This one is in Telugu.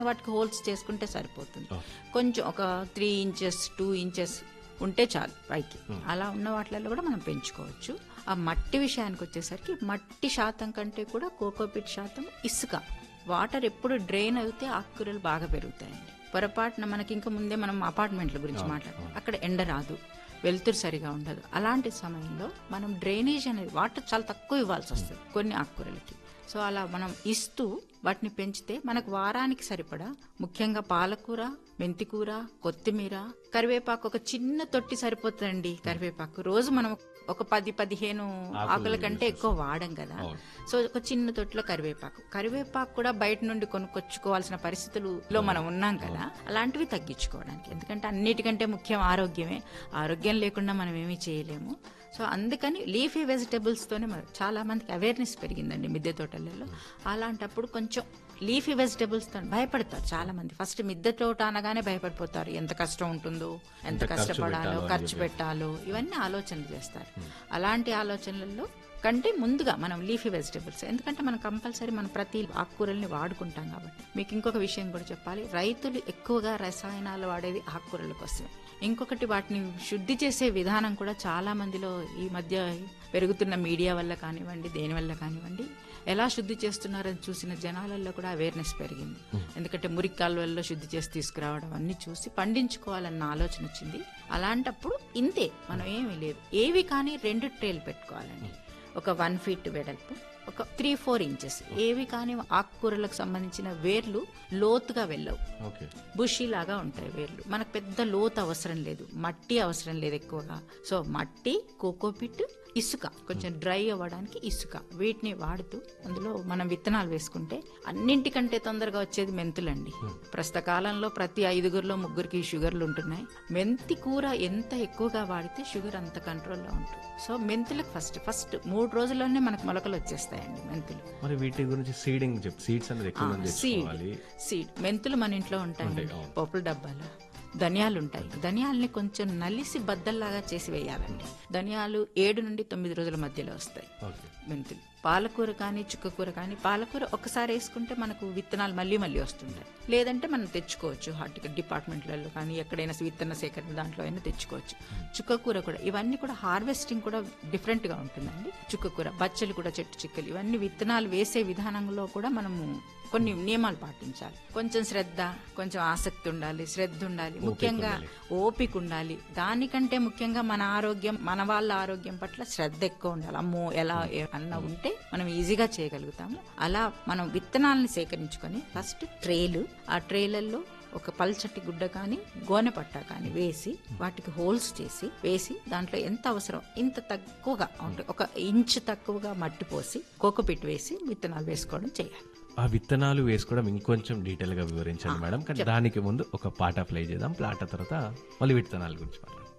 వాటికి హోల్స్ చేసుకుంటే సరిపోతుంది ఓకే. కొంచెం ఒక త్రీ ఇంచెస్ టూ ఇంచెస్ ఉంటే చాలు పైకి అలా ఉన్న వాటిలలో కూడా మనం పెంచుకోవచ్చు ఆ మట్టి విషయానికి వచ్చేసరికి మట్టి శాతం కంటే కూడా కోకోపిట్ శాతం ఇసుక వాటర్ ఎప్పుడు డ్రైన్ అయితే ఆకుకూరలు బాగా పెరుగుతాయండి పొరపాటున మనకి ఇంకా ముందే మనం అపార్ట్మెంట్ల గురించి మాట్లాడాం అక్కడ ఎండ రాదు వెలుతురు సరిగా ఉండదు అలాంటి సమయంలో మనం డ్రైనేజ్ అనేది వాటర్ చాలా తక్కువ ఇవ్వాల్సి వస్తుంది కొన్ని ఆకుకూరలకి సో అలా మనం ఇస్తూ వాటిని పెంచితే మనకు వారానికి సరిపడా ముఖ్యంగా పాలకూర మెంతికూర కొత్తిమీర కరివేపాకు ఒక చిన్న తొట్టి సరిపోతుందండి కరివేపాకు రోజు మనం ఒక పది పదిహేను ఆకుల కంటే ఎక్కువ వాడం కదా సో ఒక చిన్న తొట్టిలో కరివేపాకు కరివేపాకు కూడా బయట నుండి కొనుక్కొచ్చుకోవాల్సిన పరిస్థితులలో మనం ఉన్నాం కదా అలాంటివి తగ్గించుకోవడానికి ఎందుకంటే అన్నిటికంటే ముఖ్యం ఆరోగ్యమే ఆరోగ్యం లేకుండా మనం ఏమీ చేయలేము సో అందుకని లీఫీ వెజిటబుల్స్ తోనే మరి చాలా మందికి అవేర్నెస్ పెరిగిందండి మిద్దె తోటలలో అలాంటప్పుడు కొంచెం లీఫీ వెజిటబుల్స్ తో భయపడతారు చాలా మంది ఫస్ట్ మిద్దె తోట అనగానే భయపడిపోతారు ఎంత కష్టం ఉంటుందో ఎంత కష్టపడాలో ఖర్చు పెట్టాలో ఇవన్నీ ఆలోచనలు చేస్తారు అలాంటి ఆలోచనలలో కంటే ముందుగా మనం లీఫీ వెజిటబుల్స్ ఎందుకంటే మనం కంపల్సరీ మనం ప్రతి ఆకుకూరల్ని వాడుకుంటాం కాబట్టి మీకు ఇంకొక విషయం కూడా చెప్పాలి రైతులు ఎక్కువగా రసాయనాలు వాడేది ఆకుకూరల కోసమే ఇంకొకటి వాటిని శుద్ధి చేసే విధానం కూడా చాలా మందిలో ఈ మధ్య పెరుగుతున్న మీడియా వల్ల కానివ్వండి దేని వల్ల కానివ్వండి ఎలా శుద్ధి చేస్తున్నారని చూసిన జనాలలో కూడా అవేర్నెస్ పెరిగింది ఎందుకంటే మురికి కాలువల్లో శుద్ధి చేసి తీసుకురావడం అన్ని చూసి పండించుకోవాలన్న ఆలోచన వచ్చింది అలాంటప్పుడు ఇంతే మనం ఏమీ లేదు ఏవి కానీ రెండు ట్రేలు పెట్టుకోవాలండి ఒక వన్ ఫీట్ వెడల్పు ఒక త్రీ ఫోర్ ఇంచెస్ ఏవి కానీ ఆకుకూరలకు సంబంధించిన వేర్లు లోతుగా వెళ్ళవు ఓకే బుషీ లాగా ఉంటాయి వేర్లు మనకు పెద్ద లోతు అవసరం లేదు మట్టి అవసరం లేదు ఎక్కువగా సో మట్టి కోకోపిట్ ఇసుక కొంచెం డ్రై అవ్వడానికి ఇసుక వీటిని వాడుతూ అందులో మనం విత్తనాలు వేసుకుంటే అన్నింటికంటే తొందరగా వచ్చేది మెంతులండి ప్రస్తుత కాలంలో ప్రతి ఐదుగురిలో ముగ్గురికి షుగర్లు ఉంటున్నాయి మెంతి కూర ఎంత ఎక్కువగా వాడితే షుగర్ అంత కంట్రోల్లో ఉంటుంది సో మెంతులకు ఫస్ట్ ఫస్ట్ మూడు రోజుల్లోనే మనకు మొలకలు వచ్చేస్తాయండి మెంతులు మరి వీటి గురించి సీడింగ్ చెప్ సీడ్స్ అనేది ఎక్కువ మంది సీడ్ తెచ్చుకోవాలి సీడ్ మెంతులు మన ఇంట్లో ఉంటాయి పప్పుల డబ్బాలు ధనియాలు ఉంటాయి ధనియాల్ని కొంచెం నలిసి బద్దల్లాగా చేసి వేయాలండి ధనియాలు ఏడు నుండి తొమ్మిది రోజుల మధ్యలో వస్తాయి ఓకే మెంతులు పాలకూర కానీ చుక్కకూర కానీ పాలకూర ఒకసారి వేసుకుంటే మనకు విత్తనాలు మళ్ళీ మళ్ళీ వస్తుంటాయి లేదంటే మనం తెచ్చుకోవచ్చు హార్టికల్ డిపార్ట్మెంట్లలో కానీ ఎక్కడైనా విత్తన సేకరణ దాంట్లో అయినా తెచ్చుకోవచ్చు చుక్కకూర కూడా ఇవన్నీ కూడా హార్వెస్టింగ్ కూడా డిఫరెంట్ గా ఉంటుందండి చుక్కకూర బచ్చలు కూడా చెట్టు చిక్కలు ఇవన్నీ విత్తనాలు వేసే విధానంలో కూడా మనము కొన్ని నియమాలు పాటించాలి కొంచెం శ్రద్ధ కొంచెం ఆసక్తి ఉండాలి శ్రద్ధ ఉండాలి ముఖ్యంగా ఓపిక ఉండాలి దానికంటే ముఖ్యంగా మన ఆరోగ్యం మన వాళ్ళ ఆరోగ్యం పట్ల శ్రద్ధ ఎక్కువ ఉండాలి అమ్మో ఎలా ఏ- అన్న ఉంటే మనం ఈజీగా చేయగలుగుతాము అలా మనం విత్తనాలను సేకరించుకొని ఫస్ట్ ట్రేలు ఆ ట్రేలల్లో ఒక పల్చటి గుడ్డ కానీ గోనె పట్ట కానీ వేసి వాటికి హోల్స్ చేసి వేసి దాంట్లో ఎంత అవసరం ఇంత తక్కువగా అంటే ఒక ఇంచ్ తక్కువగా మట్టి పోసి కోకోపిట్ వేసి విత్తనాలు వేసుకోవడం చేయాలి ఆ విత్తనాలు వేసుకోవడం ఇంకొంచెం డీటెయిల్ గా వివరించండి మేడం కానీ దానికి ముందు ఒక పాట ప్లే చేద్దాం పాట తర్వాత మళ్ళీ విత్తనాల గురించి మాట్లాడదాం